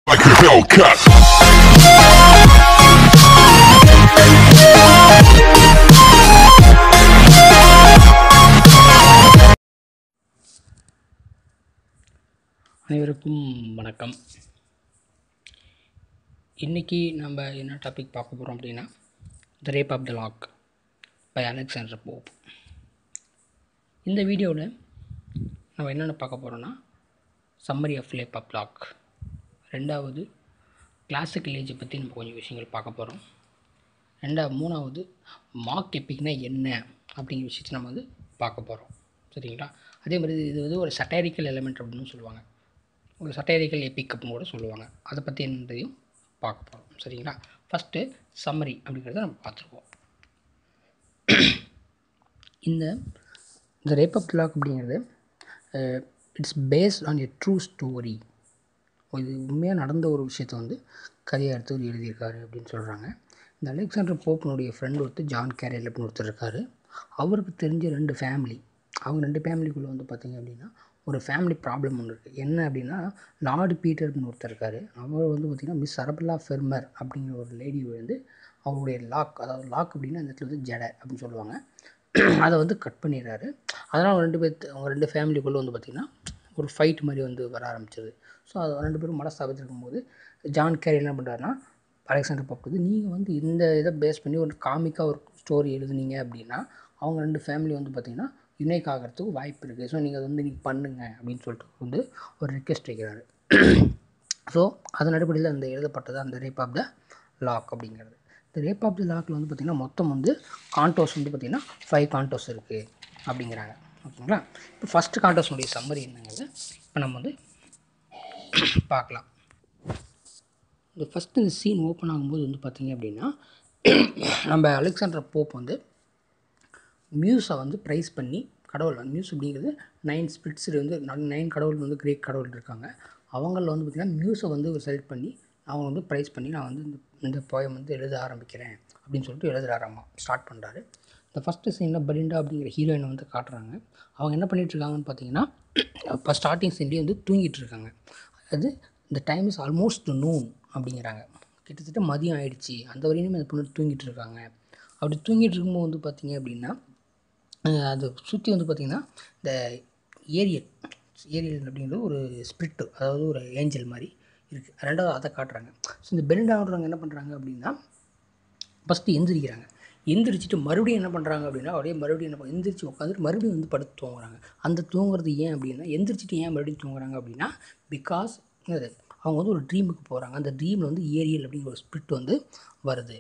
like a Hellcat. அனைவருக்கும் வணக்கம் இன்றைக்கி நம்ம என்ன டாபிக் பார்க்க போகிறோம் அப்படின்னா the rape of the lock by Alexander Pope இந்த வீடியோவில் நம்ம என்னென்ன பார்க்க போகிறோன்னா summary of rape of lock ரெண்டாவது கிளாசிக்கல் ஏஜை பற்றி நம்ம கொஞ்சம் விஷயங்கள் பார்க்க போகிறோம் ரெண்டாவது மூணாவது மார்க் எப்பிக்னா என்ன அப்படிங்கிற விஷயத்தை நம்ம வந்து பார்க்க போகிறோம் சரிங்களா அதே மாதிரி இது வந்து ஒரு சட்டரிக்கல் எலிமெண்ட் அப்படின்னு சொல்லுவாங்க ஒரு சட்டரிக்கல் எபிக் அப்படின்னு கூட சொல்லுவாங்க அதை பற்றி என்னதையும் பார்க்க போகிறோம் சரிங்களா ஃபஸ்ட்டு சம்மரி அப்படிங்கிறத நம்ம பார்த்துருவோம் இந்த இந்த ரேப் ஆஃப் லாக் அப்படிங்கிறது it's based on a true story இது உண்மையாக நடந்த ஒரு விஷயத்தை வந்து கதையை எடுத்து அவர் எழுதியிருக்காரு அப்படின்னு சொல்கிறாங்க இந்த அலெக்சாண்டர் போப்னுடைய ஃப்ரெண்ட் ஒருத்தர் ஜான் கேரியல் அப்படின்னு ஒருத்தர் இருக்கார் அவருக்கு தெரிஞ்ச ரெண்டு ஃபேமிலி அவங்க ரெண்டு ஃபேமிலிக்குள்ளே வந்து பார்த்திங்க அப்படின்னா ஒரு ஃபேமிலி ப்ராப்ளம் ஒன்று இருக்குது என்ன அப்படின்னா லார்டு பீட்டர் அப்படின்னு ஒருத்தர் இருக்கார் அவர் வந்து பார்த்திங்கன்னா மிஸ் அரபல்லா ஃபெர்மர் அப்படிங்கிற ஒரு லேடி வந்து அவருடைய லாக் அதாவது லாக் அப்படின்னா அந்த இடத்துல வந்து ஜடை அப்படின்னு சொல்லுவாங்க அதை வந்து கட் பண்ணிடுறாரு அதனால் அவங்க ரெண்டு பேர்த்து அவங்க ரெண்டு ஃபேமிலிக்குள்ளே வந்து பார்த்திங்கன்னா ஒரு ஃபைட் மாதிரி வந்து வர ஆரம்பிச்சது ஸோ அது ரெண்டு பேரும் மனஸ்தாபத்தில் இருக்கும்போது ஜான் கேரி என்ன பண்ணுறாருன்னா அலெக்சாண்டர் பாப் வந்து நீங்கள் வந்து இந்த இதை பேஸ் பண்ணி ஒரு காமிக்காக ஒரு ஸ்டோரி எழுதுனீங்க அப்படின்னா அவங்க ரெண்டு ஃபேமிலி வந்து பார்த்திங்கன்னா யுனைக் ஆகிறதுக்கு வாய்ப்பு இருக்குது ஸோ நீங்கள் அதை வந்து நீங்கள் பண்ணுங்க அப்படின்னு சொல்லிட்டு வந்து ஒரு ரிக்வெஸ்ட் வைக்கிறாரு ஸோ அதன் அடிப்படையில் அந்த எழுதப்பட்டது அந்த ரேப் ஆஃப் த லாக் அப்படிங்கிறது இந்த ரேப் ஆஃப் த லாக்கில் வந்து பார்த்திங்கன்னா மொத்தம் வந்து கான்டோஸ் வந்து பார்த்திங்கன்னா ஃபைவ் கான்டோஸ் இருக்குது அப்படிங்கிறாங்க ஓகேங்களா இப்போ ஃபஸ்ட்டு கான்டோஸ்னுடைய சம்மரி என்னங்கிறது இப்போ நம்ம வந்து பார்க்கலாம் இந்த ஃபஸ்ட்டு இந்த சீன் ஓப்பன் ஆகும்போது வந்து பார்த்திங்க அப்படின்னா நம்ம அலெக்சாண்டர் போப் வந்து மியூஸை வந்து ப்ரைஸ் பண்ணி கடவுள் மியூஸ் அப்படிங்கிறது நைன் ஸ்பிரிட்ஸ் வந்து நைன் கடவுள் வந்து கிரேக் கடவுள் இருக்காங்க அவங்களில் வந்து பார்த்திங்கன்னா மியூஸை வந்து செலக்ட் பண்ணி அவங்க வந்து ப்ரைஸ் பண்ணி நான் வந்து இந்த இந்த போயம் வந்து எழுத ஆரம்பிக்கிறேன் அப்படின்னு சொல்லிட்டு எழுதுறாராமா ஸ்டார்ட் பண்ணுறாரு இந்த ஃபஸ்ட்டு சீனில் பலிண்டா அப்படிங்கிற ஹீரோயினை வந்து காட்டுறாங்க அவங்க என்ன பண்ணிட்டு இருக்காங்கன்னு பார்த்தீங்கன்னா இப்போ ஸ்டார்டிங் சீன்லேயே வந்து தூங்கிட்டு இருக்காங்க அது இந்த டைம் இஸ் ஆல்மோஸ்ட் நூன் அப்படிங்கிறாங்க கிட்டத்தட்ட மதியம் ஆயிடுச்சு அந்த வரையிலுமே அந்த பொண்ணு தூங்கிட்டு இருக்காங்க அப்படி தூங்கிட்டு இருக்கும்போது வந்து பார்த்தீங்க அப்படின்னா அஹ் அது சுற்றி வந்து பார்த்திங்கன்னா இந்த ஏரியல் ஏரியல் அப்படிங்கிறது ஒரு ஸ்பிரிட்டு அதாவது ஒரு ஏஞ்சல் மாதிரி இருக்குது ரெண்டாவது அதை காட்டுறாங்க ஸோ இந்த பெலிண்டான்றவங்க என்ன பண்ணுறாங்க அப்படின்னா ஃபஸ்ட்டு எந்திரிக்கிறாங்க எந்திரிச்சிட்டு மறுபடியும் என்ன பண்ணுறாங்க அப்படின்னா அப்படியே மறுபடியும் என்ன பண்ண- எந்திரிச்சு உட்காந்துட்டு மறுபடியும் வந்து படுத்து தூங்குறாங்க அந்த தூங்குறது ஏன் அப்படின்னா எந்திரிச்சிட்டு ஏன் மறுபடியும் தூங்குறாங்க அப்படின்னா பிகாஸ் அவங்க வந்து ஒரு ட்ரீமுக்கு போகிறாங்க அந்த ட்ரீமில் வந்து ஏரியல் அப்படிங்கிற ஒரு ஸ்பிரிட் வந்து வருது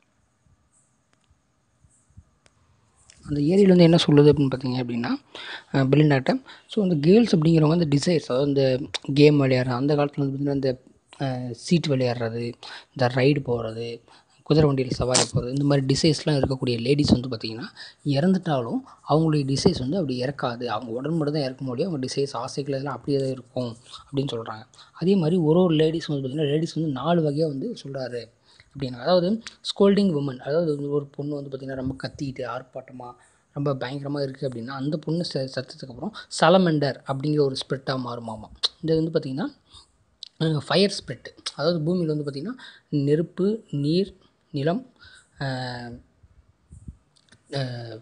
அந்த ஏரியில் வந்து என்ன சொல்லுது அப்படின்னு பார்த்தீங்க அப்படின்னா பிலிண்டாட்ட ஸோ அந்த கேர்ள்ஸ் அப்படிங்கிறவங்க அந்த டிசைர்ஸ் அதாவது இந்த கேம் விளையாடுற அந்த காலத்தில் வந்து பார்த்திங்கன்னா இந்த சீட் விளையாடுறது இந்த ரைடு போகிறது குதிரை வண்டியில் சவாரி போகிறது இந்த மாதிரி டிசைஸ்லாம் இருக்கக்கூடிய லேடிஸ் வந்து பார்த்திங்கன்னா இறந்துட்டாலும் அவங்களுடைய டிசைஸ் வந்து அப்படி இறக்காது அவங்க உடம்பு மட்டும் தான் இறக்க முடியும் அவங்க டிசைஸ் ஆசைகள் எல்லாம் அப்படியே தான் இருக்கும் அப்படின்னு சொல்கிறாங்க அதே மாதிரி ஒரு ஒரு லேடிஸ் வந்து பார்த்திங்கன்னா லேடிஸ் வந்து நாலு வகையாக வந்து சொல்கிறாரு அப்படின்னா அதாவது ஸ்கோல்டிங் உமன் அதாவது வந்து ஒரு பொண்ணு வந்து பார்த்திங்கன்னா ரொம்ப கத்திக்கிட்டு ஆர்ப்பாட்டமாக ரொம்ப பயங்கரமாக இருக்குது அப்படின்னா அந்த பொண்ணு செ செத்ததுக்கப்புறம் சலமெண்டர் அப்படிங்கிற ஒரு ஸ்பிரிட்டாக மாறுமாமா இது வந்து பார்த்திங்கன்னா ஃபயர் ஸ்பிரிட் அதாவது பூமியில் வந்து பார்த்திங்கன்னா நெருப்பு நீர் நிலம் அஹ், அஹ்,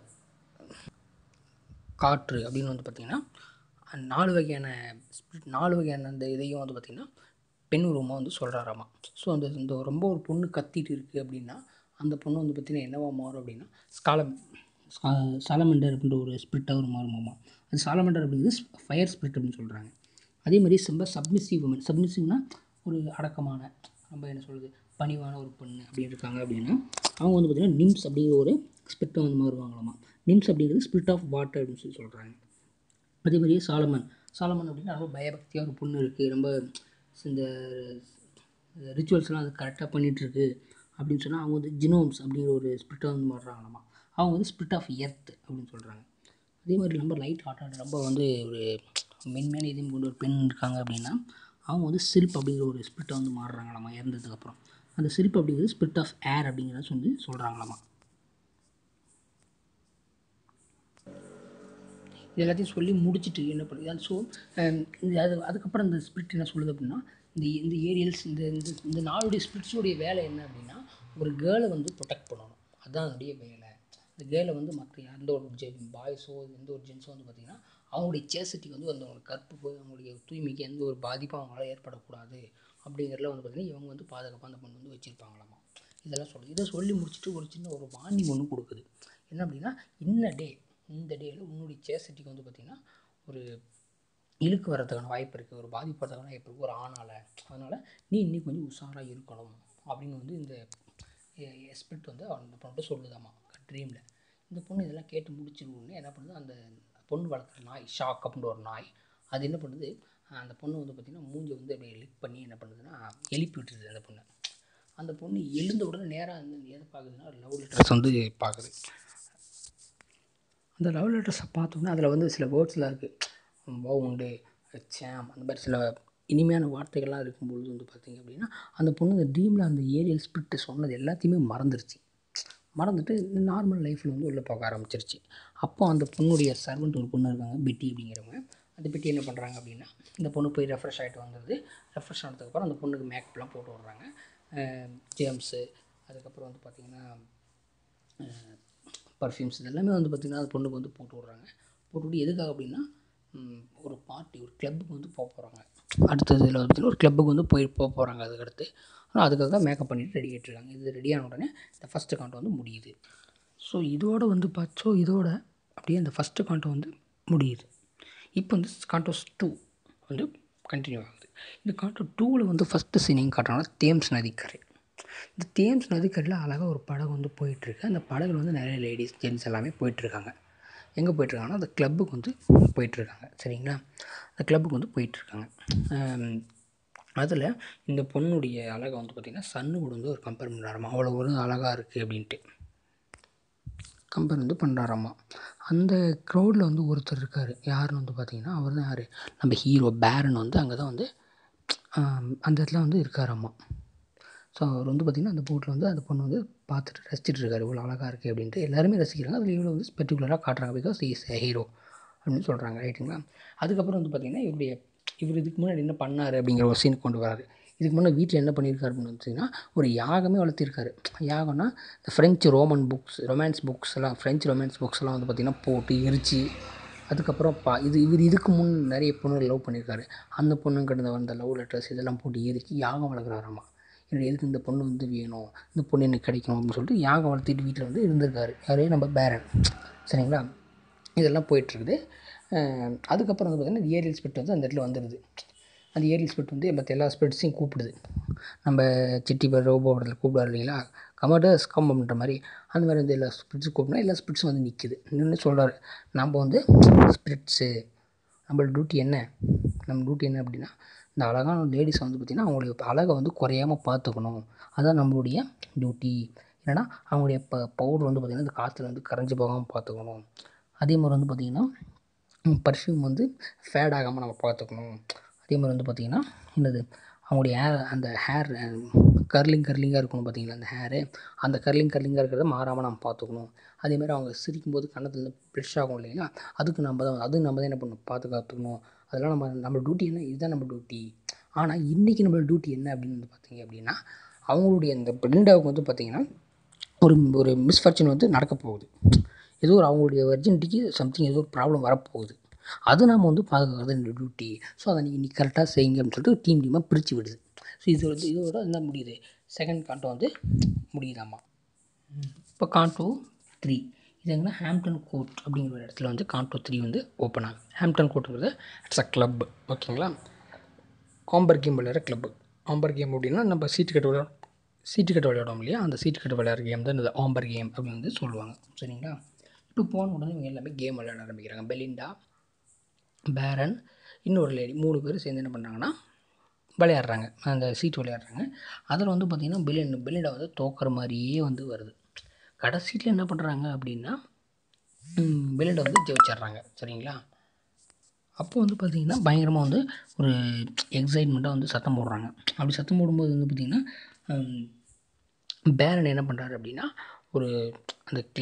காற்று அப்படின்னு வந்து பார்த்திங்கன்னா நாலு வகையான ஸ்பிரிட் நாலு வகையான அந்த இதையும் வந்து பார்த்திங்கன்னா பெண் உருவமாக வந்து சொல்கிறாராமா ஸோ அந்த இந்த ரொம்ப ஒரு பொண்ணு கத்திட்டு இருக்குது அப்படின்னா அந்த பொண்ணு வந்து பார்த்திங்கன்னா என்னவா மாறும் அப்படின்னா ஸ்காலம் சாலமெண்டர் அப்படின்ற ஒரு ஸ்பிரிட்டாக ஒரு மாறுமாமா அது சாலமெண்டர் அப்படிங்கிறது ஃபயர் ஸ்பிரிட் அப்படின்னு சொல்கிறாங்க அதே மாதிரி ரொம்ப சப்மிசிவ் உமன் சப்மிசிவ்னா ஒரு அடக்கமான ரொம்ப என்ன சொல்கிறது பணிவான ஒரு பொண்ணு அப்படி இருக்காங்க அப்படின்னா அவங்க வந்து பார்த்திங்கன்னா நிம்ஸ் அப்படிங்கிற ஒரு ஸ்பிரிட்டை வந்து மாறுவாங்களாமா நிம்ஸ் அப்படிங்கிறது ஸ்பிரிட் ஆஃப் வாட்டர் அப்படின்னு சொல்லி சொல்கிறாங்க அதே மாதிரியே சாலமன் சாலமன் அப்படின்னா ரொம்ப பயபக்தியாக ஒரு பொண்ணு இருக்குது ரொம்ப இந்த ரிச்சுவல்ஸ்லாம் அது கரெக்டாக பண்ணிகிட்ருக்கு அப்படின்னு சொன்னால் அவங்க வந்து ஜினோம்ஸ் அப்படிங்கிற ஒரு ஸ்பிரிட்டாக வந்து மாறுறாங்களாமா அவங்க வந்து ஸ்பிரிட் ஆஃப் எர்த் அப்படின்னு சொல்கிறாங்க அதே மாதிரி ரொம்ப லைட் ஹார்ட்டாக ரொம்ப வந்து ஒரு மென்மையான இதயம் கொண்ட ஒரு பெண் இருக்காங்க அப்படின்னா அவங்க வந்து சில்ப் அப்படிங்கிற ஒரு ஸ்பிரிட்டை வந்து மாறுறாங்களாமா இறந்ததுக்கப்புறம் அந்த சில்ப் அப்படிங்கிறது ஸ்பிரிட் ஆஃப் ஏர் அப்படிங்கிறத வந்து சொல்கிறாங்களாமா இது எல்லாத்தையும் சொல்லி முடிச்சுட்டு என்ன பண்ணுது ஸோ இது அது அதுக்கப்புறம் இந்த ஸ்பிரிட் என்ன சொல்லுது அப்படின்னா இந்த இந்த ஏரியல்ஸ் இந்த இந்த இந்த நாலுடைய ஸ்பிரிட்ஸுடைய வேலை என்ன அப்படின்னா ஒரு கேர்ளை வந்து ப்ரொடெக்ட் பண்ணணும் அதுதான் அதனுடைய வேலை இந்த கேர்ளை வந்து மற்ற எந்த ஒரு ஜெ பாய்ஸோ எந்த ஒரு ஜென்ஸோ வந்து பார்த்திங்கன்னா அவங்களுடைய சேசிட்டிக்கு வந்து அந்த அவங்களுக்கு கற்பு போய் அவங்களுடைய தூய்மைக்கு எந்த ஒரு பாதிப்பும் அவங்களால ஏற்படக்கூடாது அப்படிங்கிறதுல வந்து பார்த்திங்கன்னா இவங்க வந்து பாதுகாப்பாக அந்த பொண்ணு வந்து வச்சுருப்பாங்களாமா இதெல்லாம் சொல்லுது இதை சொல்லி முடிச்சுட்டு ஒரு சின்ன ஒரு வார்னிங் ஒன்று கொடுக்குது என்ன அப்படின்னா இன்ன டே இந்த டேயில் உன்னுடைய சேசிட்டிக்கு வந்து பார்த்திங்கன்னா ஒரு இழுக்கு வரதுக்கான வாய்ப்பு இருக்குது ஒரு பாதிப்பு வரதுக்கான வாய்ப்பு இருக்குது ஒரு ஆணால் அதனால் நீ இன்னும் கொஞ்சம் உஷாராக இருக்கணும் அப்படின்னு வந்து இந்த எஸ்பிரிட் வந்து அந்த பொண்ணு சொல்லுதாம்மா ட்ரீமில் இந்த பொண்ணு இதெல்லாம் கேட்டு முடிச்சிருவோன்னு என்ன பண்ணுது அந்த பொண்ணு வளர்க்குற நாய் ஷாக் அப்படின்ற ஒரு நாய் அது என்ன பண்ணுது அந்த பொண்ணு வந்து பார்த்திங்கன்னா மூஞ்சை வந்து அப்படியே லிக் பண்ணி என்ன பண்ணுதுன்னா எழுப்பி விட்டுருது அந்த பொண்ணை அந்த பொண்ணு எழுந்த உடனே நேராக வந்து எதை பார்க்குதுன்னா லவ் லெட்டர்ஸ் வந்து பார்க்குது அந்த லவ் லெட்டர்ஸை பார்த்தோம்னா அதில் வந்து சில வேர்ட்ஸ்லாம் இருக்குது பவுண்டு சேம் அந்த மாதிரி சில இனிமையான வார்த்தைகள்லாம் இருக்கும்பொழுது வந்து பார்த்திங்க அப்படின்னா அந்த பொண்ணு அந்த ட்ரீமில் அந்த ஏரியல் ஸ்பிரிட்டு சொன்னது எல்லாத்தையுமே மறந்துருச்சு மறந்துட்டு நார்மல் லைஃப்பில் வந்து உள்ளே போக ஆரம்பிச்சிருச்சு அப்போ அந்த பொண்ணுடைய சர்வெண்ட் ஒரு பொண்ணு இருக்காங்க பெட்டி அப்படிங்கிறவங்க அந்த பெட்டி என்ன பண்ணுறாங்க அப்படின்னா இந்த பொண்ணு போய் ரெஃப்ரெஷ் ஆகிட்டு வந்தது ரெஃப்ரெஷ் ஆனதுக்கப்புறம் அந்த பொண்ணுக்கு மேக்கப்லாம் போட்டு விட்றாங்க ஜேம்ஸு அதுக்கப்புறம் வந்து பார்த்திங்கன்னா பர்ஃப்யூம்ஸ் இதெல்லாமே வந்து பார்த்திங்கன்னா அந்த பொண்ணுக்கு வந்து போட்டு விட்றாங்க போட்டு விட்டு எதுக்காக அப்படின்னா ம், ஒரு பார்ட்டி ஒரு கிளப்புக்கு வந்து போக போகிறாங்க அடுத்தது இதில் வந்து ஒரு கிளப்புக்கு வந்து போய் போக போகிறாங்க அதுக்கடுத்து ஆனால் அதுக்காக தான் மேக்கப் பண்ணிட்டு ரெடி ஆகிட்டுருக்காங்க இது ரெடியான உடனே இந்த ஃபஸ்ட்டு காண்டம் வந்து முடியுது ஸோ இதோட வந்து பார்த்தோ இதோட அப்படியே அந்த ஃபஸ்ட்டு காண்டம் வந்து முடியுது இப்போ வந்து காண்டோஸ் டூ வந்து கண்டினியூ ஆகுது இந்த காண்டோ டூவில் வந்து ஃபஸ்ட்டு சீனிங் காட்டுறாங்கன்னா தேம்ஸ் நதிக்கரை இந்த தேம்ஸ் நதிக்கரையில் அழகாக ஒரு படகு வந்து போயிட்டுருக்கு அந்த படகுல வந்து நிறைய லேடிஸ் ஜென்ஸ் எல்லாமே போயிட்டுருக்காங்க எங்கே போயிட்டுருக்காங்கன்னா அந்த கிளப்புக்கு வந்து போயிட்டுருக்காங்க சரிங்களா அந்த கிளப்புக்கு வந்து போயிட்டுருக்காங்க அதில் இந்த பொண்ணுடைய அழகை வந்து பார்த்திங்கன்னா சன்னு கூட வந்து ஒரு கம்பேர் பண்ணுறாராமா அவ்வளோ ஒரு அழகாக இருக்குது அப்படின்ட்டு கம்பேர் வந்து பண்ணுறாராமா அந்த க்ரௌடில் வந்து ஒருத்தர் இருக்கார் யாருன்னு வந்து பார்த்தீங்கன்னா அவர் தான் யார் நம்ம ஹீரோ பேரன் வந்து அங்கே தான் வந்து ஆம், அந்த இடத்துல வந்து இருக்காராமா ஸோ அவர் வந்து பார்த்திங்கன்னா அந்த போட்டில் வந்து அந்த பொண்ணு வந்து பார்த்துட்டு ரசிச்சிட்டு இருக்காரு இவ்வளோ அழகாக இருக்குது அப்படின்ட்டு எல்லாருமே ரசிக்கிறாங்க அதில் இவ்வளோ வந்து பர்டிகுலராக காட்டுறாங்க பிகாஸ் இஸ் எ ஹீரோ அப்படின்னு சொல்கிறாங்க ரைட்டுங்களா அதுக்கப்புறம் வந்து பார்த்திங்கன்னா இவருடைய இவர் இதுக்கு முன்னாடி என்ன பண்ணார் அப்படிங்கிற ஒரு சீன் கொண்டு வராரு இதுக்கு முன்னாடி வீட்டில் என்ன பண்ணியிருக்காரு அப்படின்னு பார்த்தீங்கன்னா ஒரு யாகமே வளர்த்திருக்காரு யாகம்னா இந்த French Roman books romance books எல்லாம் ஃப்ரெஞ்சு ரொமான்ஸ் புக்ஸ் எல்லாம் வந்து பார்த்திங்கன்னா போட்டு எரிச்சு அதுக்கப்புறம் பா இது இவர் இதுக்கு முன் நிறைய பொண்ணு லவ் பண்ணியிருக்காரு அந்த பொண்ணு கிட்ட வந்த லவ் லெட்டர்ஸ் இதெல்லாம் போட்டு எரிச்சு யாகம் வளர்க்குறாராமா எனக்கு எதுக்கு இந்த பொண்ணு வந்து வேணும் இந்த பொண்ணு எனக்கு கிடைக்கணும் அப்படின்னு சொல்லிட்டு யாகம் வளர்த்திட்டு வீட்டில் வந்து இருந்திருக்காரு யாரே நம்ம பேரன் சரிங்களா இதெல்லாம் போயிட்டுருக்குது அஹ் அதுக்கப்புறம் வந்து பார்த்திங்கன்னா ஏரியல் ஸ்பிரிட் வந்து அந்த இடத்துல வந்துடுது அந்த ஏரியல் ஸ்பிரிட் வந்து மற்ற எல்லா ஸ்பிரிட்ஸையும் கூப்பிடுது நம்ம சிட்டி பேர் ரோபோ படத்தில் கூப்பிடாரு இல்லைங்களா கமர்டர்ஸ் கம் அப்படின்ற மாதிரி அந்த மாதிரி வந்து எல்லா ஸ்பிரிட்ஸும் கூப்பிட்டா எல்லா ஸ்பிரிட்ஸும் வந்து நிற்குது நின்று சொல்கிறாரு நம்ம வந்து ஸ்பிரிட்ஸு நம்மளோட டியூட்டி என்ன நம்ம டியூட்டி என்ன அப்படின்னா இந்த அழகான லேடிஸை வந்து பார்த்திங்கன்னா அவங்களுடைய அழகை வந்து குறையாமல் பார்த்துக்கணும் அதுதான் நம்மளுடைய டியூட்டி என்னன்னா அவங்களுடைய ப பவுடர் வந்து பார்த்திங்கன்னா இந்த காற்றுல வந்து கரைஞ்சி போகாமல் பார்த்துக்கணும் அதே மாதிரி வந்து பார்த்திங்கன்னா பர்ஃப்யூம் வந்து ஃபேட் ஆகாமல் நம்ம பார்த்துக்கணும் அதே மாதிரி வந்து பார்த்திங்கன்னா என்னது அவங்களுடைய ஹேர் அந்த ஹேர் கர்லிங் கர்லிங்காக இருக்கணும் பார்த்தீங்களா அந்த ஹேரு அந்த கர்லிங் கர்லிங்காக இருக்கிறத மாறாமல் நம்ம பார்த்துக்கணும் அதே மாதிரி அவங்க சிரிக்கும்போது கன்னத்தில் ப்ரெஷ் ஆகும் இல்லைங்களா அதுக்கு நம்ம தான் அது நம்ம தான் என்ன பண்ணணும் பாதுகாத்துக்கணும் அதெல்லாம் நம்ம நம்ம டியூட்டி என்ன இதுதான் நம்ம டியூட்டி ஆனால் இன்றைக்கி நம்மளோட டியூட்டி என்ன அப்படின்னு வந்து பார்த்தீங்க அப்படின்னா அவங்களுடைய இந்த பிரிண்டாவுக்கு வந்து பார்த்திங்கன்னா ஒரு ஒரு மிஸ்ஃபார்ச்சூன் வந்து நடக்க போகுது ஏதோ ஒரு அவங்களுடைய வெர்ஜினிட்டிக்கு சம்திங் ஏதோ ஒரு ப்ராப்ளம் வரப்போகுது அது நம்ம வந்து பாதுகாக்கிறது என்னோட டியூட்டி ஸோ அதை நீங்கள் இன்னைக்கு கரெக்டாக செய்யுங்க அப்படின்னு சொல்லிட்டு டீம் டீமாக பிரித்து விடுது ஸோ இது வந்து இதோட என்ன முடியுது செகண்ட் காண்டோ வந்து முடியுதாம்மா இப்போ காண்டோ த்ரீ இது எங்கன்னா ஹாம்ப்டன் கோர்ட் அப்படிங்கிற ஒரு இடத்துல வந்து காண்டோ த்ரீ வந்து ஓப்பன் ஆகுது ஹாம்ப்டன் கோர்ட்டுங்கிறது இட்ஸ் அ கிளப் ஓகேங்களா காம்பர் கேம் விளையாடுற கிளப்பு ஆம்பர் கேம் அப்படின்னா நம்ம சீட்டு கட்டு விளையாட சீட்டு கட்டு விளையாடுவோம் இல்லையா அந்த சீட்டு கட்டு விளையாடுற கேம் தான் இந்த ஆம்பர் கேம் அப்படின்னு வந்து சொல்லுவாங்க சரிங்களா இப்போ போன உடனே இவங்க எல்லாமே கேம் விளையாட ஆரம்பிக்கிறாங்க பெலிண்டா பேரன் இன்னொரு லேடி மூணு பேர் சேர்ந்து என்ன பண்ணுறாங்கன்னா விளையாடுறாங்க அந்த சீட் விளையாடுறாங்க அதில் வந்து பார்த்திங்கன்னா பெலின் பெலிண்டா வந்து தோக்குற மாதிரியே வந்து வருது கடைசியில் என்ன பண்ணுறாங்க அப்படின்னா பெலிண்டா வந்து ஜெயிச்சிடுறாங்க சரிங்களா அப்போ வந்து பார்த்திங்கன்னா பயங்கரமாக வந்து ஒரு எக்ஸைட்மெண்ட்டாக வந்து சத்தம் போடுறாங்க அப்படி சத்தம் போடும்போது வந்து பார்த்திங்கன்னா பேரன் என்ன பண்ணுறாரு அப்படின்னா ஒரு அந்த கிள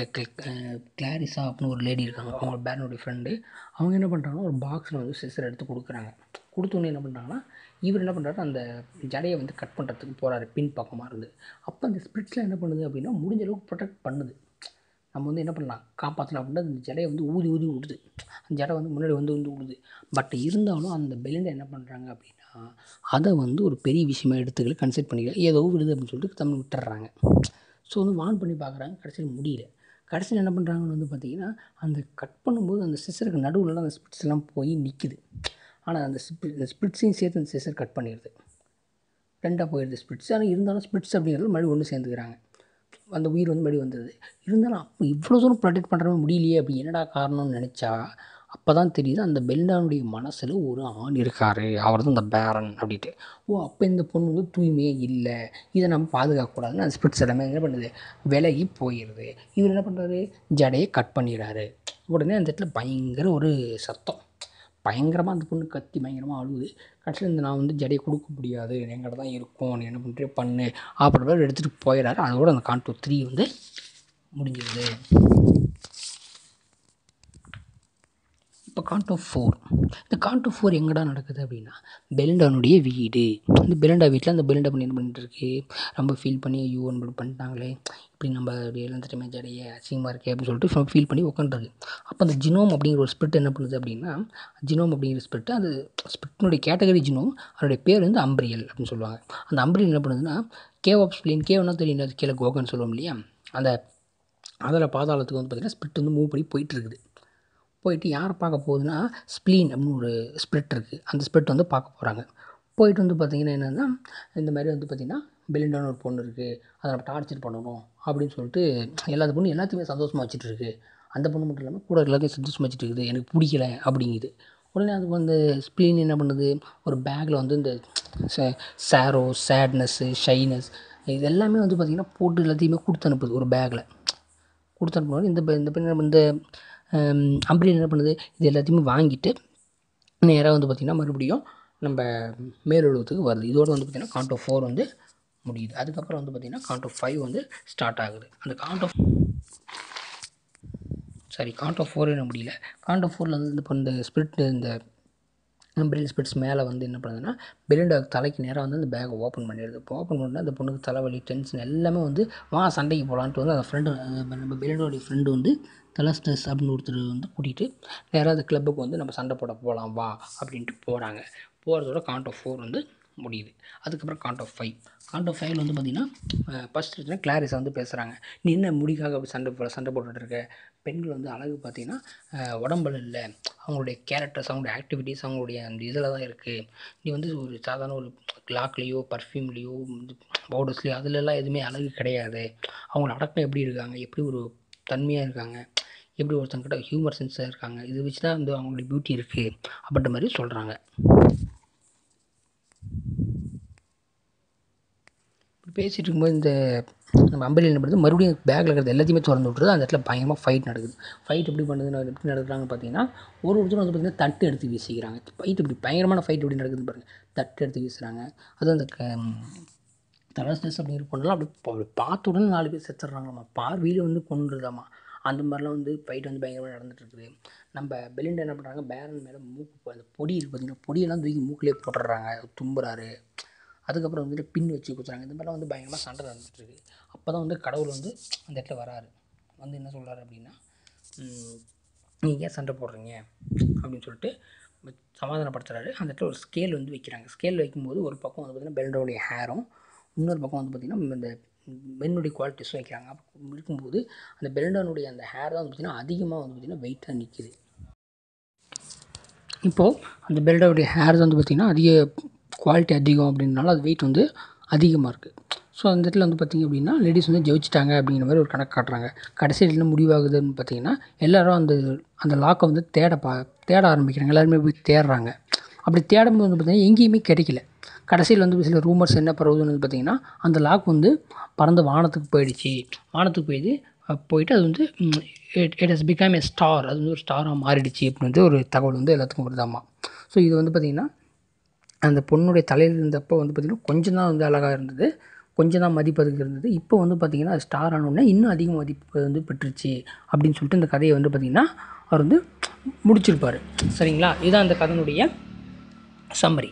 கிளாரிஸா அப்படின்னு ஒரு லேடி இருக்காங்க அவங்க பேரனுடைய ஃப்ரெண்டு அவங்க என்ன பண்ணுறாங்கன்னா ஒரு பாக்ஸில் வந்து சிசர் எடுத்து கொடுக்குறாங்க கொடுத்தோன்னே என்ன பண்ணுறாங்கன்னா இவர் என்ன பண்ணுறாரு அந்த ஜடையை வந்து கட் பண்ணுறதுக்கு போகிறாரு பின் பக்கமாக இருந்து அப்போ அந்த ஸ்பிரிட்ஸில் என்ன பண்ணுது அப்படின்னா முடிஞ்ச அளவுக்கு ப்ரொடெக்ட் பண்ணுது நம்ம வந்து என்ன பண்ணலாம் காப்பாற்றலாம் அப்படின்னா அந்த ஜடையை வந்து ஊதி ஊதி விடுது அந்த ஜடை வந்து முன்னாடி வந்து வந்து விடுது பட் இருந்தாலும் அந்த பெலிண்டை என்ன பண்ணுறாங்க அப்படின்னா அதை வந்து ஒரு பெரிய விஷயமா எடுத்துக்கல கன்சிடர் பண்ணிக்கல ஏதோ விடுது அப்படின்னு சொல்லிட்டு தமிழ் விட்டுறாங்க ஸோ வந்து வான் பண்ணி பார்க்குறாங்க கடைசியில் முடியல கடைசியில் என்ன பண்ணுறாங்கன்னு வந்து பார்த்தீங்கன்னா அந்த கட் பண்ணும்போது அந்த சிசருக்கு நடுவில் அந்த ஸ்பிட்ஸ் எல்லாம் போய் நிற்குது ஆனால் அந்த ஸ்பிட் இந்த ஸ்பிட்ஸையும் சேர்த்து அந்த சிசர் கட் பண்ணிடுது ரெண்டாக போயிடுது ஸ்பிட்ஸ் ஆனால் இருந்தாலும் ஸ்பிட்ஸ் அப்படிங்கிறது மறுபடியும் ஒன்று சேர்ந்துக்கிறாங்க அந்த உயிர் வந்து மறுபடியும் வந்தது இருந்தாலும் அப்போ இவ்வளோ தூரம் ப்ரொடெக்ட் பண்ணுறவங்க முடியலையே அப்படி என்னடா காரணம்னு நினச்சா அப்போ தான் தெரியுது அந்த பெல்டானுடைய மனசில் ஒரு ஆண் இருக்கார் அவர் தான் இந்த பேரன் அப்படின்ட்டு ஓ அப்போ இந்த பொண்ணு வந்து தூய்மையே இல்லை இதை நம்ம பாதுகாக்கக்கூடாதுன்னு அந்த ஸ்பிரிட்ஸ் எல்லாமே என்ன பண்ணுது விலகி போயிடுது இவர் என்ன பண்ணுறாரு ஜடையை கட் பண்ணிடுறாரு உடனே அந்த இடத்துல பயங்கர ஒரு சத்தம் பயங்கரமாக அந்த பொண்ணு கத்தி பயங்கரமாக அழுகுது கடைசியில் இந்த நான் வந்து ஜடையை கொடுக்க முடியாது என்கிட்ட தான் இருக்கும் நீ என்ன பண்ணுறியோ பண்ணு அப்படின்ற மாதிரி எடுத்துகிட்டு போயிடறாரு அதோட அந்த கான்டோ த்ரீ வந்து முடிஞ்சிருது இப்போ கான்டோ ஃபோர் இந்த கான்டோ ஃபோர் எங்கடா நடக்குது அப்படின்னா பெலிண்டானுடைய வீடு இந்த பெலிண்டா வீட்டில் அந்த பெலிண்டா பண்ணி என்ன பண்ணிட்டு இருக்கு ரொம்ப ஃபீல் பண்ணி ஐயோ நம்ம பண்ணிட்டாங்களே இப்படி நம்ம அப்படியே இழந்துட்டோமே ஜடைய அசிங்கமாக இருக்கே அப்படின்னு சொல்லிட்டு ஃபீல் பண்ணி உட்காந்துருக்கு அப்போ அந்த ஜினோம் அப்படிங்கிற ஒரு ஸ்பிரிட் என்ன பண்ணுது அப்படின்னா ஜினோம் அப்படிங்கிற ஸ்பிரிட் அந்த ஸ்பிரிட்னுடைய கேட்டகரி ஜினோம் அதனுடைய பேர் வந்து அம்பிரியல் அப்படின்னு சொல்லுவாங்க அந்த அம்பிரியல் என்ன பண்ணுதுன்னா கேவ் ஆஃப் ஸ்பிளின் கேவ்னா தெரியும் அது கீழே கோகன்னு சொல்லுவோம் இல்லையா அந்த அதில் பாதாளத்துக்கு வந்து பார்த்திங்கன்னா ஸ்பிரிட் வந்து மூவ் பண்ணி போயிட்டு இருக்குது போயிட்டு யாரை பார்க்க போகுதுன்னா ஸ்ப்ளீன் அப்படின்னு ஒரு ஸ்பிரிட் இருக்குது அந்த ஸ்பிரிட் வந்து பார்க்க போகிறாங்க போயிட்டு வந்து பார்த்திங்கன்னா என்னென்னா இந்த மாதிரி வந்து பார்த்திங்கன்னா பெலிண்டான ஒரு பொண்ணு இருக்குது அதை நம்ம டார்ச்சர் பண்ணணும் அப்படின்னு சொல்லிட்டு எல்லா பொண்ணு எல்லாத்தையுமே சந்தோஷமாக வச்சுட்டு இருக்கு அந்த பொண்ணு மட்டும் இல்லாமல் கூட எல்லாத்தையும் சந்தோஷமாக வச்சுட்டு இருக்குது எனக்கு பிடிக்கல அப்படிங்குது உடனே அது வந்து ஸ்ப்ளீன் என்ன பண்ணுது ஒரு பேக்கில் வந்து இந்த சேரோ சேட்னஸ்ஸு ஷைனஸ் இது எல்லாமே வந்து பார்த்திங்கன்னா போட்டு எல்லாத்தையுமே கொடுத்து அனுப்புது ஒரு பேக்கில் கொடுத்து அனுப்பும்போது இந்த பெ- இந்த பெண் இந்த அம்பிரியல் என்ன பண்ணுது இது எல்லாத்தையுமே வாங்கிட்டு நேராக வந்து பார்த்திங்கன்னா மறுபடியும் நம்ம மேலுலகத்துக்கு வருது இதோட வந்து பார்த்திங்கன்னா காண்டோ ஃபோர் வந்து முடியுது அதுக்கப்புறம் வந்து பார்த்திங்கன்னா காண்டோ ஃபைவ் வந்து ஸ்டார்ட் ஆகுது அந்த காண்டோ சாரி காண்டோ ஃபோர் என்ன முடியல காண்டோ ஃபோரில் வந்து இந்த இப்போ இந்த ஸ்பிரிட் இந்த பிரில் ஸ்பிரிட்ஸ் மேலே வந்து என்ன பண்ணுதுன்னா பெலிண்டா தலைக்கு நேராக வந்து அந்த பேக்கை ஓப்பன் பண்ணிடுது இப்போ ஓப்பன் பண்ணால் அந்த பொண்ணுக்கு தலைவலி டென்ஷன் எல்லாமே வந்து வா சண்டைக்கு போகலான்ட்டு வந்து அந்த ஃப்ரெண்டு நம்ம பெலிண்டோடைய ஃப்ரெண்டு வந்து தலஸ்டஸ் அப்படின்னு ஒருத்தர் வந்து கூட்டிகிட்டு நேராக அந்த கிளப்புக்கு வந்து நம்ம சண்டை போட போகலாம் வா அப்படின்ட்டு போகிறாங்க போகிறதோட காண்டோ ஃபோர் வந்து முடியுது அதுக்கப்புறம் காண்டோ ஃபைவ் காண்டோ ஃபைவ்ல வந்து பார்த்திங்கன்னா ஃபஸ்ட் எடுத்தோன்னா கிளாரிஸை வந்து பேசுகிறாங்க நீ என்ன முடிக்காக அப்படி சண்டை போ சண்டை போட்டுட்டு இருக்க பெண்கள் வந்து அழகு பார்த்தீங்கன்னா அஹ், உடம்புல இல்லை அவங்களுடைய கேரக்டர்ஸ் அவங்களுடைய ஆக்டிவிட்டீஸ் அவங்களுடைய அந்த இதில் தான் இருக்குது நீ வந்து ஒரு சாதாரண ஒரு லாக்லேயோ பர்ஃப்யூம்லேயோ பவுடர்ஸ்லேயோ அதுலலாம் எதுவுமே அழகு கிடையாது அவங்கள அடக்கம் எப்படி இருக்காங்க எப்படி ஒரு தன்மையாக இருக்காங்க எப்படி ஒருத்தங்கிட்ட ஹியூமர் சென்ஸாக இருக்காங்க இதை வச்சு தான் வந்து அவங்களுடைய பியூட்டி இருக்குது அப்படின்ற மாதிரி சொல்கிறாங்க இப்படி பேசிகிட்டு இருக்கும்போது இந்த நம்ம அம்பேலி என்ன பண்ணுறது மறுபடியும் பேக்கில் இருக்கிறது எல்லாத்தையுமே திறந்து விட்டுருது அந்த இடத்துல பயங்கரமாக ஃபைட் நடக்குது ஃபைட் எப்படி பண்ணுது எப்படி நடக்குறாங்கன்னு பார்த்தீங்கன்னா ஒரு ஒருத்தரும் வந்து பார்த்திங்கன்னா தட்டு எடுத்து வீசிக்கிறாங்க ஃபைட் இப்படி பயங்கரமான ஃபைட் எப்படி நடக்குதுன்னு பாருங்கள் தட்டு எடுத்து வீசுகிறாங்க அதுவும் அந்த தலஸ்டஸ் அப்படிங்கிற பொண்ணெல்லாம் அப்படி பா- அப்படி பார்த்த உடனே நாலு பேர் செத்துடுறாங்களாம்மா பார்வையில் வந்து கொண்டுதாம்மா அந்த மாதிரிலாம் வந்து ஃபைட் வந்து பயங்கரமாக நடந்துட்டு இருக்குது நம்ம பெலிண்டா என்ன பண்ணுறாங்க பேரன் மேலே மூக்கு போ- அந்த பொடி இருக்குது பார்த்தீங்கன்னா பொடியெல்லாம் தூக்கி மூக்கிலே போட்டுடுறாங்க தும்புறாரு அதுக்கப்புறம் வந்துட்டு பின் வச்சு குத்துறாங்க இந்த மாதிரிலாம் வந்து பயங்கரமாக சண்டை நடந்துட்டு இருக்கு அப்போ தான் வந்து கடவுள் வந்து அந்த இடத்துல வராரு வந்து என்ன சொல்கிறாரு அப்படின்னா நீங்கள் ஏன் சண்டை போடுறீங்க அப்படின்னு சொல்லிட்டு சமாதானப்படுத்துறாரு அந்த இடத்துல ஒரு ஸ்கேல் வந்து வைக்கிறாங்க ஸ்கேல் வைக்கும்போது ஒரு பக்கம் வந்து பார்த்திங்கன்னா பெல்டோடைய ஹேரும் இன்னொரு பக்கம் வந்து பார்த்திங்கன்னா இந்த பெண்ணுடைய குவாலிட்டிஸும் வைக்கிறாங்க அப்போ இருக்கும்போது அந்த பெல்டோனுடைய அந்த ஹேர் தான் வந்து பார்த்திங்கன்னா அதிகமாக வந்து பார்த்திங்கன்னா வெயிட்டாக நிற்கிது இப்போது அந்த பெல்டோடைய ஹேர் வந்து பார்த்திங்கன்னா அதிக குவாலிட்டி அதிகம் அப்படின்றனால அது வெயிட் வந்து அதிகமாக இருக்குது ஸோ அந்த இடத்துல வந்து பார்த்திங்க அப்படின்னா லேடிஸ் வந்து ஜெயிச்சிட்டாங்க அப்படிங்கிற மாதிரி ஒரு கணக்கு காட்டுறாங்க கடைசியில் என்ன முடிவாகுதுன்னு பார்த்தீங்கன்னா எல்லாரும் அந்த அந்த லாக்கை வந்து தேட பா தேட ஆரம்பிக்கிறாங்க எல்லாருமே போய் தேடுறாங்க அப்படி தேடும்போது வந்து பார்த்திங்கன்னா எங்கேயுமே கிடைக்கல கடைசியில் வந்து சில ரூமர்ஸ் என்ன பரவுதுன்னு வந்து பார்த்திங்கன்னா அந்த லாக் வந்து பறந்து வானத்துக்கு போயிடுச்சு வானத்துக்கு போயிடுச்சு அஹ் போயிட்டு அது வந்து it has become a star அது வந்து ஒரு ஸ்டாராக மாறிடுச்சு அப்படின்னு வந்து ஒரு தகவல் வந்து எல்லாத்துக்கும் வருதாமா ஸோ இது வந்து பார்த்திங்கன்னா அந்த பொண்ணுடைய தலையில் இருந்தப்போ வந்து பார்த்திங்கன்னா கொஞ்சம் தான் வந்து அழகாக இருந்தது கொஞ்சம் தான் மதிப்பு அதுக்கு இருந்தது இப்போ வந்து பார்த்திங்கன்னா அது ஸ்டார் ஆனோடனே இன்னும் அதிக மதிப்பு வந்து பெற்றுச்சு அப்படின்னு சொல்லிட்டு இந்த கதையை வந்து பார்த்திங்கன்னா அவர் வந்து முடிச்சிருப்பார் சரிங்களா இதுதான் அந்த கதனுடைய சம்மரி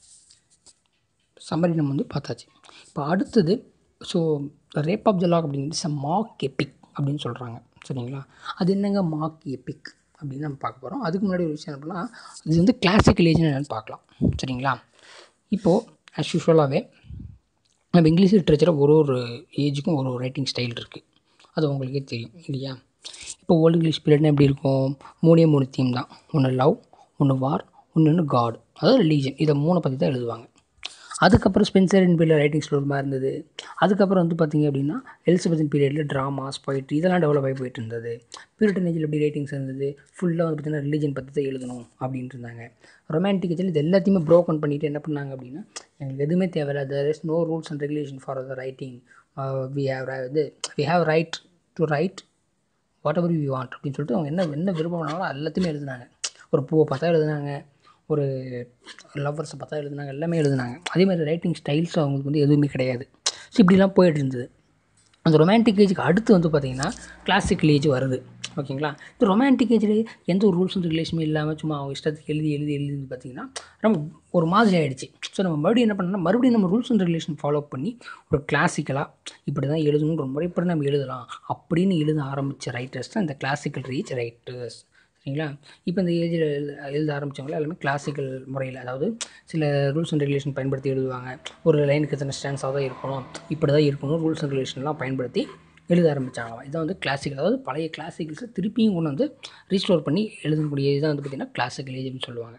சம்மரி நம்ம வந்து பார்த்தாச்சு இப்போ அடுத்தது so rape of the lock அப்படிங்கிறது ச மாக் எபிக் அப்படின்னு சொல்கிறாங்க சரிங்களா அது என்னங்க மாக் எபிக் அப்படின்னு நம்ம பார்க்க போகிறோம் அதுக்கு முன்னாடி ஒரு விஷயம் அப்படின்னா இது வந்து கிளாசிக்கல் ஏஜ்னு என்னென்னு பார்க்கலாம் சரிங்களா இப்போது ஆஸ் யூஸ்வலாகவே நம்ம இங்கிலீஷ் லிட்ரேச்சரில் ஒரு ஒரு ஏஜுக்கும் ஒரு ஒரு ரைட்டிங் ஸ்டைல் இருக்குது அது உங்களுக்கே தெரியும் இல்லையா இப்போ ஓல்டு இங்கிலீஷ் பீரியட்னா எப்படி இருக்கும் மூணே மூணு தீம் தான் ஒன்று லவ் ஒன்று வார் ஒன்று காட் அதாவது ரிலீஜன் இதை மூணை பற்றி தான் எழுதுவாங்க அதுக்கப்புறம் ஸ்பென்சர் இன் பீரியட் ரைட்டிங் ஸ்லோர் மாதிரி இருந்தது அதுக்கப்புறம் வந்து பார்த்திங்க அப்படின்னா எலிசபெத்தன் பீரியடில் ட்ராமாஸ் போயிட்டு இதெல்லாம் டெவலப் ஆகி போயிட்டு இருந்தது பீரியட் ஏஜில் எப்படி ரைட்டிங்ஸ் இருந்தது ஃபுல்லாக வந்து பார்த்திங்கன்னா ரிலீஜன் பற்றி தான் எழுதணும் அப்படின்ட்டு இருந்தாங்க ரொமான்டிக் ஏஜில் இது எல்லாத்தையுமே ப்ரோக்கன் பண்ணிவிட்டு என்ன பண்ணாங்க அப்படின்னா எங்களுக்கு எதுவுமே தேவையில்ல there is no rules and regulation for the writing we have இது we have right to write whatever you want அப்படின்னு சொல்லிட்டு அவங்க என்ன என்ன விருப்பம் பண்ணாங்களோ எல்லாத்தையுமே எழுதுனாங்க ஒரு பூவை பார்த்தா எழுதுனாங்க ஒரு லவ்வர்ஸை பார்த்தா எழுதுனாங்க எல்லாமே எழுதுனாங்க அதே மாதிரி ரைட்டிங் ஸ்டைல்ஸ் அவங்களுக்கு வந்து எதுவுமே கிடையாது ஸோ இப்படிலாம் போயிட்டு இருந்தது அந்த ரொமான்டிக் ஏஜுக்கு அடுத்து வந்து பார்த்திங்கன்னா கிளாசிக்கல் ஏஜ் வருது ஓகேங்களா இந்த ரொமான்டிக் ஏஜில் எந்த ஒரு ரூல்ஸ் அண்ட் ரெகுலேஷனும் இல்லாமல் சும்மா அவங்க இஷ்டத்துக்கு எழுதி எழுதி எழுதி பார்த்திங்கன்னா ரொம்ப ஒரு மாதிரி ஆகிடுச்சு ஸோ நம்ம மறுபடியும் என்ன பண்ணோம்னா மறுபடியும் நம்ம ரூல்ஸ் அண்ட் ரெகுலேஷன் ஃபாலோ பண்ணி ஒரு கிளாசிக்கலாக இப்படி தான் எழுதணுன்ற முறைப்படி நம்ம எழுதலாம் அப்படின்னு எழுத ஆரம்பித்த ரைட்டர்ஸ் தான் இந்த கிளாசிக்கல் ரீச் ரைட்டர்ஸ் சரிங்களா இப்போ இந்த ஏஜில் எழுத எழுத ஆரம்பித்தவங்க எல்லாமே கிளாசிக்கல் முறையில் அதாவது சில ரூல்ஸ் அண்ட் ரெகுலேஷன் பயன்படுத்தி எழுதுவாங்க ஒரு லைனுக்கு எத்தனை ஸ்டான்ஸாக தான் இருக்கணும் இப்படி தான் இருக்கணும் ரூல்ஸ் அண்ட் ரெகுலேஷன்லாம் பயன்படுத்தி எழுத ஆரம்பித்தாங்களாம் இதான் வந்து கிளாசிக்கல் அதாவது பழைய கிளாசிக்கல்ஸை திருப்பியும் கொண்டு வந்து ரீஸ்டோர் பண்ணி எழுதக்கூடிய இதுதான் வந்து பார்த்திங்கன்னா கிளாசிக்கல் ஏஜ்னு சொல்லுவாங்க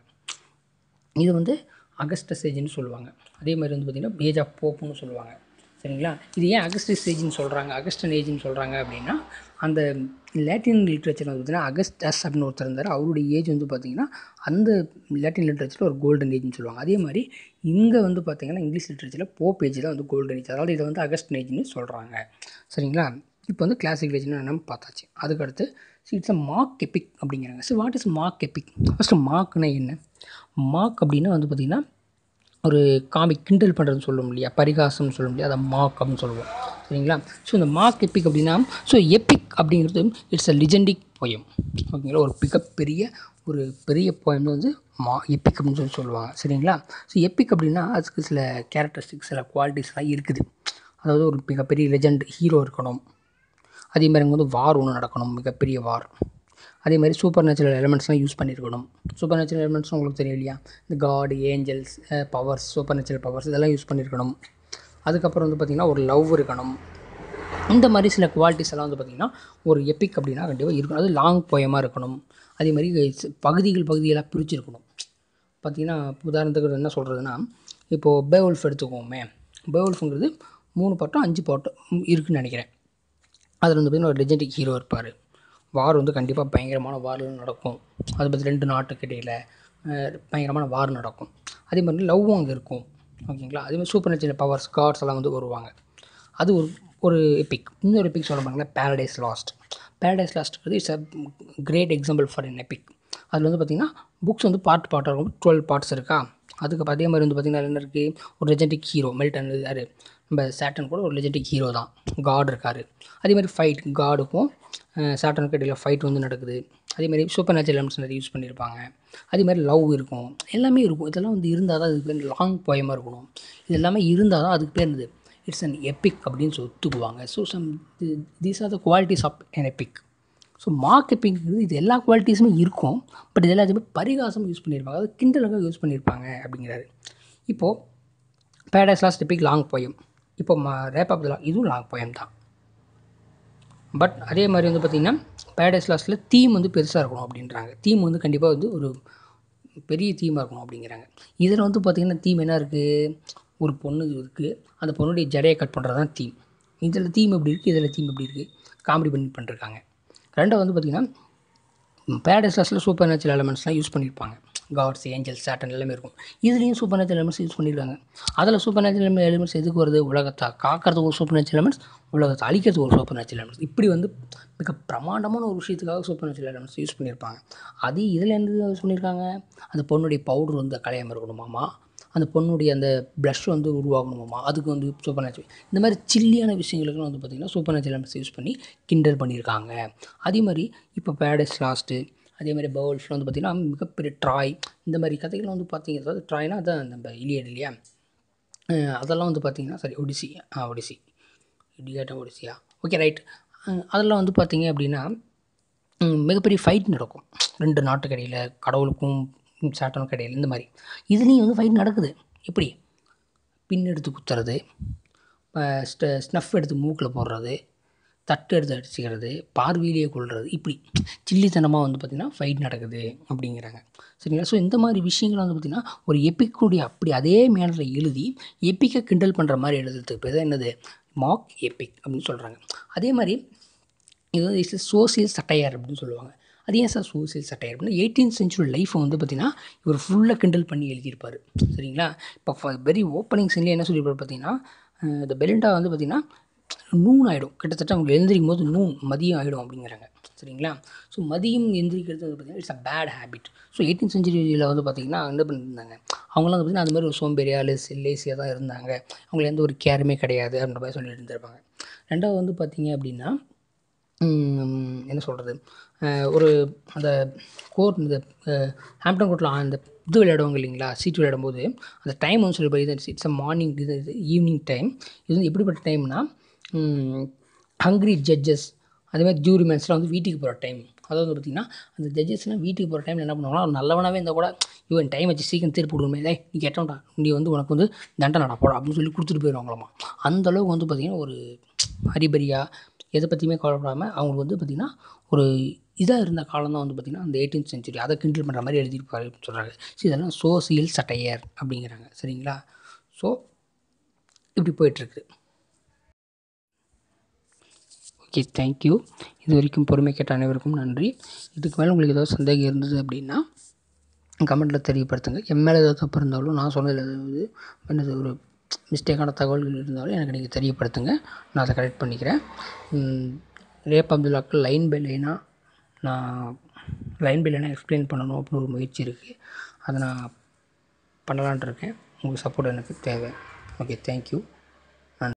இது வந்து அகஸ்டஸ் ஏஜ்னு சொல்லுவாங்க அதே மாதிரி வந்து பார்த்திங்கன்னா ஏஜ் ஆஃப் போப்புன்னு சொல்லுவாங்க சரிங்களா இது ஏன் அகஸ்டஸ் ஏஜ்னு சொல்கிறாங்க அகஸ்டன் ஏஜ்னு சொல்கிறாங்க அப்படின்னா அந்த லேட்டின் லிட்ரேச்சர் வந்து பார்த்திங்கன்னா அகஸ்டஸ் அப்படின்னு ஒருத்தர் இருந்தார் அவருடைய ஏஜ் வந்து பார்த்திங்கன்னா அந்த லேட்டின் லிட்ரேச்சரில் ஒரு கோல்டன் ஏஜ்னு சொல்லுவாங்க அதே மாதிரி இங்கே வந்து பார்த்திங்கன்னா இங்கிலீஷ் லிட்ரேச்சரில் போப் ஏஜ் தான் வந்து கோல்டன் ஏஜ் அதாவது இதை வந்து அகஸ்டன் ஏஜ்னு சொல்கிறாங்க சரிங்களா இப்போ வந்து கிளாசிக் ஏஜ்னு நம்ம பார்த்தாச்சு அதுக்கடுத்து இட்ஸ் அ மார்க் எபிக் அப்படிங்கிறாங்க so what is mark epic first மார்க்னா என்ன மார்க் அப்படின்னா வந்து பார்த்திங்கன்னா ஒரு காமிக் கிண்டல் பண்ணுறதுன்னு சொல்லுவோம் இல்லையா பரிகாசம்னு சொல்ல முடியாது அதை மார்க் அப்படின்னு சொல்லுவோம் சரிங்களா ஸோ இந்த மார்க் எப்பிக் அப்படின்னா ஸோ எப்பிக் அப்படிங்கிறது இட்ஸ் அ லிஜெண்டிக் போயம் ஓகேங்களா ஒரு மிகப்பெரிய ஒரு பெரிய போயம் வந்து மா எப்பிக் அப்படின்னு சொல்லி சொல்லுவாங்க சரிங்களா ஸோ எப்பிக் அப்படின்னா அதுக்கு சில கேரக்டரிஸ்டிக்ஸ் சில குவாலிட்டிஸ்லாம் இருக்குது அதாவது ஒரு மிகப்பெரிய லெஜண்ட் ஹீரோ இருக்கணும் அதே மாதிரி அங்கே வந்து வார் ஒன்று நடக்கணும் மிகப்பெரிய வார் அதே மாதிரி சூப்பர் நேச்சுரல் எலிமெண்ட்ஸ்லாம் யூஸ் பண்ணியிருக்கணும் சூப்பர் நேச்சுரல் எலிமெண்ட்ஸ் உங்களுக்கு தெரியும் இல்லையா இந்த god angels powers supernatural powers இதெல்லாம் யூஸ் பண்ணியிருக்கணும் அதுக்கப்புறம் வந்து பார்த்திங்கன்னா ஒரு லவ் இருக்கணும் இந்த மாதிரி சில குவாலிட்டிஸ் எல்லாம் வந்து பார்த்திங்கன்னா ஒரு எப்பிக் அப்படின்னா கண்டிப்பாக இருக்கணும் அது லாங் போயமாக இருக்கணும் அதே மாதிரி ஸ்- பகுதிகள் பகுதிகளாக பிரிச்சிருக்கணும் பார்த்திங்கன்னா உதாரணத்துக்கு என்ன சொல்கிறதுனா இப்போது பேவல்ஃப் எடுத்துக்கோமே பேவல்ஃபுங்கிறது மூணு பாட்டும் அஞ்சு பாட்டும் இருக்குன்னு நினைக்கிறேன் அதில் வந்து பார்த்திங்கன்னா ஒரு லெஜெண்டிக் ஹீரோ இருப்பார் வார் வந்து கண்டிப்பாக பயங்கரமான வார்லாம் நடக்கும் அது பற்றி ரெண்டு நாட்டுக்கு இடையில் அஹ், பயங்கரமான வார் நடக்கும் அதே மாதிரி லவ்வும் அங்கே இருக்கும் ஓகேங்களா அதே மாதிரி சூப்பர் நேச்சுரல் பவர்ஸ் காட்ஸ் எல்லாம் வந்து வருவாங்க அது ஒரு ஒரு எபிக் இன்னொரு எபிக் சொல்ல பாருங்களேன் பேரடைஸ் லாஸ்ட் பேரடைஸ் லாஸ்ட்ங்கிறது it's a great example for an epic அதில் வந்து பார்த்திங்கன்னா புக்ஸ் வந்து பார்ட் பார்ட்டாக இருக்கும் டுவெல் பார்ட்ஸ் இருக்கா அதுக்கு அதே மாதிரி வந்து பார்த்திங்கன்னா என்ன இருக்குது ஒரு லெஜெண்டிக் ஹீரோ மெல்டன் யார் நம்ம சேட்டன் கூட ஒரு லெஜெண்டிக் ஹீரோ தான் காட் இருக்கார் அதே மாதிரி ஃபைட் காடுக்கும் சேட்டனுக்கு இடையில ஃபைட் வந்து நடக்குது அதே மாதிரி சூப்பர் நேச்சுரல் எலமெண்ட்ஸ் நிறைய யூஸ் பண்ணியிருப்பாங்க அதே மாதிரி லவ் இருக்கும் எல்லாமே இருக்கும் இதெல்லாம் வந்து இருந்தால் தான் அதுக்கு பேர் லாங் போயமாக இருக்கணும் இது எல்லாமே இருந்தால் தான் அதுக்கு பேர் என்னது இட்ஸ் அன் எபிக் அப்படின்னு சொல்லி ஒத்துக்குவாங்க so some these are the qualities of an epic so mark எப்பிங்கிறது இது எல்லா குவாலிட்டிஸுமே இருக்கும் பட் இது எல்லாத்தையுமே பரிகாசம் யூஸ் பண்ணியிருப்பாங்க அதாவது கிண்டலுக்காக யூஸ் பண்ணியிருப்பாங்க அப்படிங்கிறாரு இப்போது Paradise Lost epic long poem இப்போ ரேப் ஆஃப் த லாங் இதுவும் லாங் போயம் தான் பட் அதே மாதிரி வந்து பார்த்திங்கன்னா பேரடைஸ் லாஸ்ட்டில் தீம் வந்து பெருசாக இருக்கணும் அப்படின்றாங்க தீம் வந்து கண்டிப்பாக வந்து ஒரு பெரிய தீமாக இருக்கணும் அப்படிங்கிறாங்க இதில் வந்து பார்த்திங்கன்னா தீம் என்ன இருக்குது ஒரு பொண்ணு இருக்குது அந்த பொண்ணுடைய ஜடையை கட் பண்ணுறது தான் தீம் இதில் தீம் எப்படி இருக்குது இதில் தீம் எப்படி இருக்குது காமெடி பண்ணி பண்ணிருக்காங்க ரெண்டாவது வந்து பார்த்திங்கன்னா பேரடைஸ் லாஸ்ட்டில் சூப்பர் நேச்சுரல் எலமெண்ட்ஸ்லாம் யூஸ் பண்ணியிருப்பாங்க காட்ஸ் ஏஞ்சல்ஸ் சேட்டன் எல்லாமே இருக்கும் இதுலேயும் சூப்பர் நேச்சுரல் எலமெண்ட்ஸ் யூஸ் பண்ணியிருக்காங்க அதில் சூப்பர் நேச்சுரல் எலிமெண்ட்ஸ் எதுக்கு வருது உலகத்தை காக்கிறதுக்கு ஒரு சூப்பர் நேச்சுரல் எலிமெண்ட்ஸ் உலகத்தை அழிக்கிறதுக்கு ஒரு சூப்பர் நேச்சுரல் எலிமெண்ட்ஸ் இப்படி வந்து மிக பிரமாண்டமான ஒரு விஷயத்துக்காக சூப்பர் நேச்சுரல் எலிமெண்ட்ஸ் யூஸ் பண்ணியிருப்பாங்க அது இதில் எந்த யூஸ் பண்ணியிருக்காங்க அந்த பொண்ணுடைய பவுடர் வந்து கலையாமல் இருக்கணுமாமா அந்த பொண்ணுடைய அந்த ப்ளஷ் வந்து உருவாகணுமாமா அதுக்கு வந்து சூப்பர் நேச்சுரல் இந்த மாதிரி சில்லியான விஷயங்களுக்குலாம் வந்து பார்த்திங்கன்னா சூப்பர் நேச்சுரல் எலிமெண்ட்ஸ் யூஸ் பண்ணி கிண்டல் பண்ணியிருக்காங்க அதே மாதிரி இப்போ பேரடைஸ் லாஸ்ட்டு அதே மாதிரி பவுல்ஸ்லாம் வந்து பார்த்திங்கன்னா மிகப்பெரிய ட்ராய் இந்த மாதிரி கதைகள்லாம் வந்து பார்த்தீங்க அதாவது ட்ராய்னா அதான் நம்ம இலியட் இல்லையா அஹ் அதெல்லாம் வந்து பார்த்தீங்கன்னா சரி ஒடிசி ஆ ஒடிசி இடியாட்டம் ஒடிசியா ஓகே ரைட் அதெல்லாம் வந்து பார்த்தீங்க அப்படின்னா ம், மிகப்பெரிய ஃபைட் நடக்கும் ரெண்டு நாட்டுக்கு இடையில கடவுளுக்கும் சாட்டனுக்கும் இடையில இந்த மாதிரி இதுலேயும் வந்து ஃபைட் நடக்குது எப்படி பின் எடுத்து குத்துறது ஸ்னஃப் எடுத்து மூக்கில் போடுறது தட்டு எடுத்து அடிச்சுக்கிறது பார்வையிலேயே கொள்வது இப்படி சில்லித்தனமாக வந்து பார்த்திங்கன்னா ஃபைட் நடக்குது அப்படிங்கிறாங்க சரிங்களா ஸோ இந்த மாதிரி விஷயங்கள் வந்து பார்த்திங்கன்னா ஒரு எப்பிக்குடைய அப்படி அதே மேனரில் எழுதி எப்பிக்கை கிண்டல் பண்ணுற மாதிரி எழுதுறதுக்கு பேர் தான் என்னது மாக் எப்பிக் அப்படின்னு சொல்கிறாங்க அதே மாதிரி இது வந்து இட்ஸ் சோசியல் சட்டையர் அப்படின்னு சொல்லுவாங்க அது ஏன் சார் சோசியல் சட்டையர் அப்படின்னா எயிட்டீன் சென்ச்சுரி லைஃப்பை வந்து பார்த்திங்கன்னா இவர் ஃபுல்லாக கிண்டல் பண்ணி எழுதியிருப்பார் சரிங்களா இப்போ வெரி ஓப்பனிங் சீன்லேயே என்ன சொல்லியிருப்பார் பார்த்தீங்கன்னா இந்த பெலிண்டா வந்து பார்த்திங்கன்னா நூன் ஆகிடும் கிட்டத்தட்ட அவங்க எழுந்திரிக்கும் போது நூன் மதியம் ஆகிடும் அப்படிங்கிறாங்க சரிங்களா ஸோ மதியம் எந்திரிக்கிறது வந்து பார்த்திங்கன்னா it's a bad habit so eighteen சென்ச்சுரியில் வந்து பார்த்திங்கன்னா என்ன பண்ணியிருந்தாங்க அவங்களாம் வந்து பார்த்திங்கன்னா அது மாதிரி ஒரு சோம்பேறியா லேசி லேசியாக தான் இருந்தாங்க அவங்களுக்கு எந்த ஒரு கேருமே கிடையாது அப்படின்ற மாதிரி சொல்லிட்டு இருந்திருப்பாங்க ரெண்டாவது வந்து பார்த்திங்க அப்படின்னா ம், என்ன சொல்கிறது ஒரு அந்த கோர்ட் இந்த ஹாம்ப்டன் கோர்ட்டில் அந்த இது விளையாடுவாங்க இல்லைங்களா சீட் விளையாடும்போது அந்த டைம் வந்து சொல்லி இது இட்ஸ் அ மார்னிங் இது ஈவினிங் டைம் இது வந்து எப்படிப்பட்ட டைம்னா ஹங்க்ரி ஜட்ஜஸ் அதே மாதிரி ஜூரி மேன்ஸ்லாம் வந்து வீட்டுக்கு போகிற டைம் அதாவது வந்து பார்த்திங்கன்னா அந்த ஜட்ஜஸ்லாம் வீட்டுக்கு போகிற டைமில் என்ன பண்ணுவாங்கன்னா அவன் நல்லவனாகவே இருந்தால் கூட இவன் டைம் வச்சு சீக்கிரம் தீர்ப்பு விடுமே டேய் நீ கேட்டோம்டா நீ வந்து உனக்கு வந்து தண்டனை போட அப்படின்னு சொல்லி கொடுத்துட்டு போயிடுவாங்களாமா அந்த அளவுக்கு வந்து பார்த்திங்கன்னா ஒரு ஹரிபரியா எதை பற்றியுமே கவலைப்படாமல் அவங்களுக்கு வந்து பார்த்திங்கன்னா ஒரு இதாக இருந்த காலம் தான் வந்து பார்த்திங்கன்னா அந்த எயிட்டீன்த் செஞ்சுரி அதை கிண்டல் பண்ணுற மாதிரி எழுதியிருப்பாரு அப்படின்னு சொல்கிறாங்க ஸோ இதெல்லாம் சோசியல் சட்டையர் அப்படிங்கிறாங்க சரிங்களா ஸோ இப்படி போயிட்டுருக்கு ஓகே தேங்க்யூ இது வரைக்கும் பொறுமை கேட்ட அனைவருக்கும் நன்றி இதுக்கு மேலே உங்களுக்கு ஏதாவது சந்தேகம் இருந்தது அப்படின்னா கமெண்ட்டில் தெரியப்படுத்துங்க என் மேலே ஏதாவது தப்பு இருந்தாலும் நான் சொன்னதில் ஏதாவது என்னது ஒரு மிஸ்டேக்கான தகவல்கள் இருந்தாலும் எனக்கு நீங்கள் தெரியப்படுத்துங்க நான் அதை கரெக்ட் பண்ணிக்கிறேன் ம், ரேப் அப்துல்லாக்கு லைன் பை லைனாக நான் லைன் பை லைனாக எக்ஸ்பிளைன் பண்ணணும் அப்படின்னு ஒரு முயற்சி இருக்குது அதை நான் பண்ணலான்ட்டு இருக்கேன் உங்கள் சப்போர்ட் எனக்கு தேவை ஓகே தேங்க்யூ